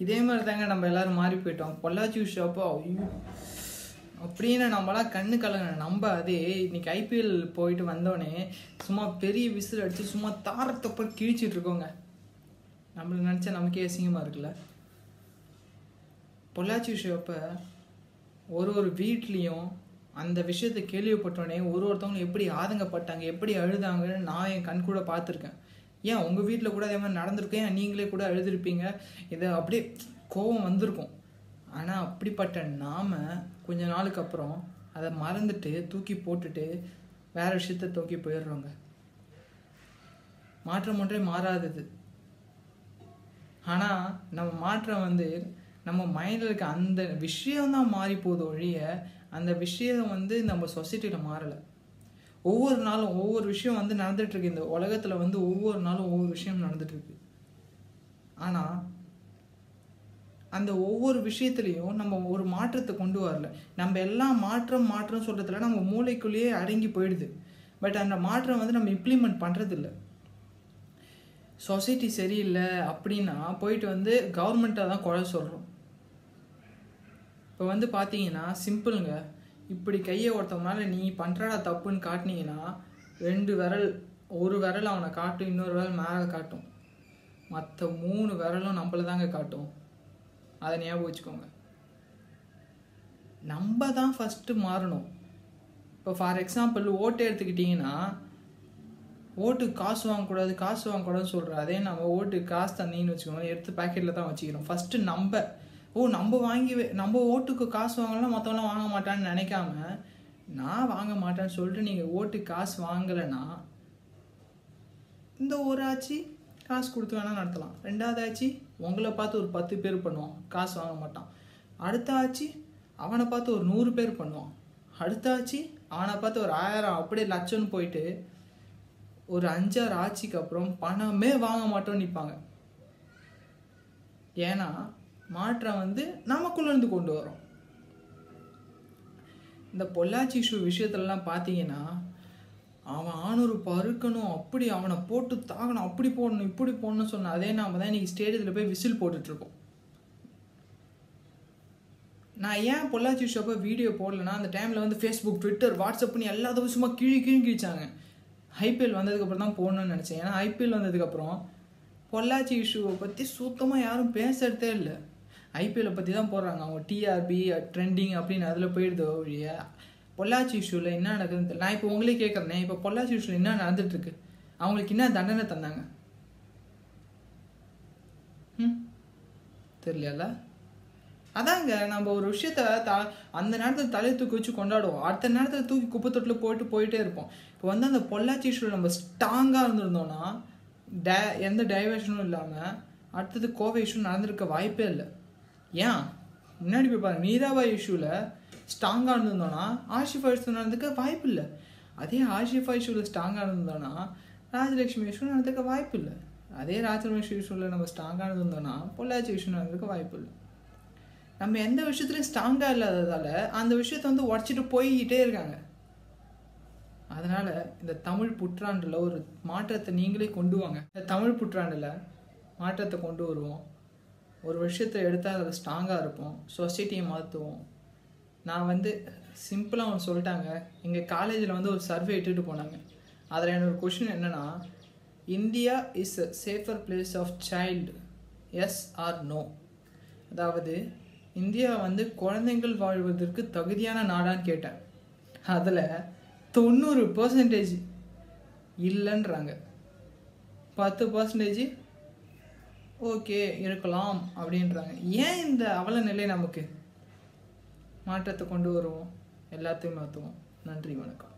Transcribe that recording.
இதே மாதிரி தாங்க நம்ம எல்லாரும் மாறி போயிட்டோம் பொள்ளாச்சி ஷாப்பு ஐயோ அப்படின்னு நம்மளாம் கண்ணு கலங்க நம்ம அதே இன்னைக்கு ஐபிஎல் போயிட்டு வந்தோடனே சும்மா பெரிய விசில் அடித்து சும்மா தாரத்தப்ப கிழிச்சிட்டு இருக்கோங்க நம்மள நினச்சா நமக்கே அசிங்கமாக இருக்குல்ல பொள்ளாச்சி ஷாப்பை ஒரு ஒரு வீட்லேயும் அந்த விஷயத்தை கேள்விப்பட்டோடனே ஒரு ஒருத்தவங்களும் எப்படி ஆதங்கப்பட்டாங்க எப்படி அழுதாங்கன்னு நான் என் கண் கூட பார்த்துருக்கேன் ஏன் உங்கள் வீட்டில் கூட அதே மாதிரி நடந்திருக்கேன் ஏன் நீங்களே கூட அழுதுருப்பீங்க இதை அப்படியே கோபம் வந்திருக்கும் ஆனால் அப்படிப்பட்ட நாம கொஞ்ச நாளுக்கு அப்புறம் அதை மறந்துட்டு தூக்கி போட்டுட்டு வேற விஷயத்த தூக்கி போயிடுறோங்க மாற்றம் ஒன்றே மாறாதது ஆனால் நம்ம மாற்றம் வந்து நம்ம மைண்டில் இருக்க அந்த விஷயம் தான் மாறி போகுது ஒழிய அந்த விஷயம் வந்து நம்ம சொசைட்டியில் மாறலை ஒவ்வொரு நாளும் ஒவ்வொரு விஷயம் வந்து நடந்துட்டு இருக்கு இந்த உலகத்தில் வந்து ஒவ்வொரு நாளும் ஒவ்வொரு விஷயம் நடந்துட்டு இருக்கு ஆனால் அந்த ஒவ்வொரு விஷயத்துலையும் நம்ம ஒரு மாற்றத்தை கொண்டு வரல நம்ம எல்லாம் மாற்றம் மாற்றம் சொல்கிறதுல நம்ம மூளைக்குள்ளேயே அடங்கி போயிடுது பட் அந்த மாற்றம் வந்து நம்ம இம்ப்ளிமெண்ட் பண்ணுறதில்ல சொசைட்டி சரியில்லை அப்படின்னா போயிட்டு வந்து கவர்மெண்ட்டை தான் குறை சொல்கிறோம் இப்போ வந்து பார்த்தீங்கன்னா சிம்பிளுங்க இப்படி கையை ஒருத்தவனால நீ பண்ணுறடா தப்புன்னு காட்டினீங்கன்னா ரெண்டு விரல் ஒரு விரல் அவனை காட்டும் இன்னொரு விரல் மேலே காட்டும் மற்ற மூணு விரலும் நம்மள தாங்க காட்டும் அதை ஞாபகம் வச்சுக்கோங்க நம்ம தான் ஃபஸ்ட்டு மாறணும் இப்போ ஃபார் எக்ஸாம்பிள் ஓட்டு எடுத்துக்கிட்டிங்கன்னா ஓட்டுக்கு காசு வாங்கக்கூடாது காசு வாங்கக்கூடாதுன்னு சொல்கிற அதே நம்ம ஓட்டுக்கு காசு தந்தீங்கன்னு வச்சுக்கோங்க எடுத்து பேக்கெட்டில் தான் வச்சுக்கிறோம் ஃபஸ்ட்டு நம்ம ஓ நம்ம வாங்கி வே- நம்ம ஓட்டுக்கு காசு வாங்கலாம் மற்றவங்களாம் வாங்க மாட்டான்னு நினைக்காம நான் வாங்க மாட்டேன்னு சொல்லிட்டு நீங்கள் ஓட்டுக்கு காசு வாங்கலைன்னா இந்த ஒரு ஆட்சி காசு கொடுத்து வேணால் நடத்தலாம் ரெண்டாவது ஆட்சி உங்களை பார்த்து ஒரு பத்து பேர் பண்ணுவான் காசு வாங்க மாட்டான் அடுத்த ஆட்சி அவனை பார்த்து ஒரு நூறு பேர் பண்ணுவான் அடுத்த ஆட்சி அவனை பார்த்து ஒரு ஆயிரம் அப்படியே லட்சம்னு போயிட்டு ஒரு அஞ்சாறு ஆட்சிக்கு அப்புறம் பணமே வாங்க மாட்டோம்னு நிற்பாங்க ஏன்னா மாற்றம் வந்து நமக்குள்ள இருந்து கொண்டு வரோம் இந்த பொள்ளாச்சி ஷூ விஷயத்துலலாம் பார்த்தீங்கன்னா அவன் ஆணூறு பருக்கணும் அப்படி அவனை போட்டு தாகணும் அப்படி போடணும் இப்படி போடணும்னு சொன்ன அதே நாம தான் இன்னைக்கு ஸ்டேடியத்தில் போய் விசில் போட்டுட்ருக்கோம் நான் ஏன் பொள்ளாச்சி ஷோப்பை வீடியோ போடலன்னா அந்த டைமில் வந்து ஃபேஸ்புக் ட்விட்டர் வாட்ஸ்அப்னு எல்லா தடவை சும்மா கிழி கிழி கிழிச்சாங்க ஐபிஎல் வந்ததுக்கப்புறம் தான் போடணும்னு நினச்சேன் ஏன்னா ஐபிஎல் வந்ததுக்கப்புறம் பொள்ளாச்சி இஷ்யூவை பற்றி சுத்தமாக யாரும் பேசுறதே இல்லை ஐபிஎல்லை பற்றி தான் போடுறாங்க அவங்க டிஆர்பி ட்ரெண்டிங் அப்படின்னு அதில் போயிடுது ஒழிய பொள்ளாச்சி இஷ்யூவில் என்ன நடக்குதுன்னு தெரியல நான் இப்போ உங்களே கேட்குறேனே இப்போ பொள்ளாச்சி இஷ்யூவில் என்ன நடந்துட்டு இருக்கு அவங்களுக்கு என்ன தண்டனை தந்தாங்க ம் தெரியல அதாங்க நம்ம ஒரு விஷயத்த த அந்த நேரத்தில் தலையை தூக்கி வச்சு கொண்டாடுவோம் அடுத்த நேரத்தில் தூக்கி குப்பை தொட்டில் போட்டு போயிட்டே இருப்போம் இப்போ வந்து அந்த பொள்ளாச்சி இஷ்யூவில் நம்ம ஸ்ட்ராங்காக இருந்திருந்தோம்னா டே எந்த டைவர்ஷனும் இல்லாமல் அடுத்தது கோவை இஷ்யூ நடந்திருக்க வாய்ப்பே இல்லை ஏன் முன்னாடி போய் பாருங்க நீராபாய் இஷ்யூவில் ஸ்ட்ராங்காக இருந்திருந்தோம்னா ஆஷிஃபா இஷ்யூ நடந்துக்க வாய்ப்பு இல்லை அதே ஆஷிஃபா இஷ்யூவில் ஸ்ட்ராங்காக இருந்திருந்தோம்னா ராஜலட்சுமி இஷ்யூ நடந்துக்க வாய்ப்பு இல்லை அதே ராஜலட்சுமி இஷ்யூவில் நம்ம ஸ்ட்ராங்காக இருந்திருந்தோம்னா பொள்ளாச்சி இஷ்யூ நடந்துக்க வாய்ப்பு இல்லை நம்ம எந்த விஷயத்துலையும் ஸ்ட்ராங்காக இல்லாததால அந்த விஷயத்தை வந்து உடச்சிட்டு போய்கிட்டே இருக்காங்க அதனால இந்த தமிழ் புற்றாண்டில் ஒரு மாற்றத்தை நீங்களே கொண்டு வாங்க இந்த தமிழ் புற்றாண்டில் மாற்றத்தை கொண்டு வருவோம் ஒரு விஷயத்தை எடுத்தால் அதில் ஸ்ட்ராங்காக இருப்போம் சொசைட்டியை மாற்றுவோம் நான் வந்து சிம்பிளாக ஒன்று சொல்லிட்டாங்க எங்கள் காலேஜில் வந்து ஒரு சர்வே இட்டுட்டு போனாங்க அதில் என்னோட கொஷின் என்னன்னா India is a safer place of child yes or no அதாவது இந்தியா வந்து குழந்தைகள் வாழ்வதற்கு தகுதியான நாடான்னு கேட்டேன் அதில் தொண்ணூறு பர்சன்டேஜ் இல்லைன்றாங்க பத்து பர்சன்டேஜ் ஓகே இருக்கலாம் அப்படின்றாங்க ஏன் இந்த அவல நிலை நமக்கு மாற்றத்தை கொண்டு வருவோம் எல்லாத்தையும் மாற்றுவோம் நன்றி வணக்கம்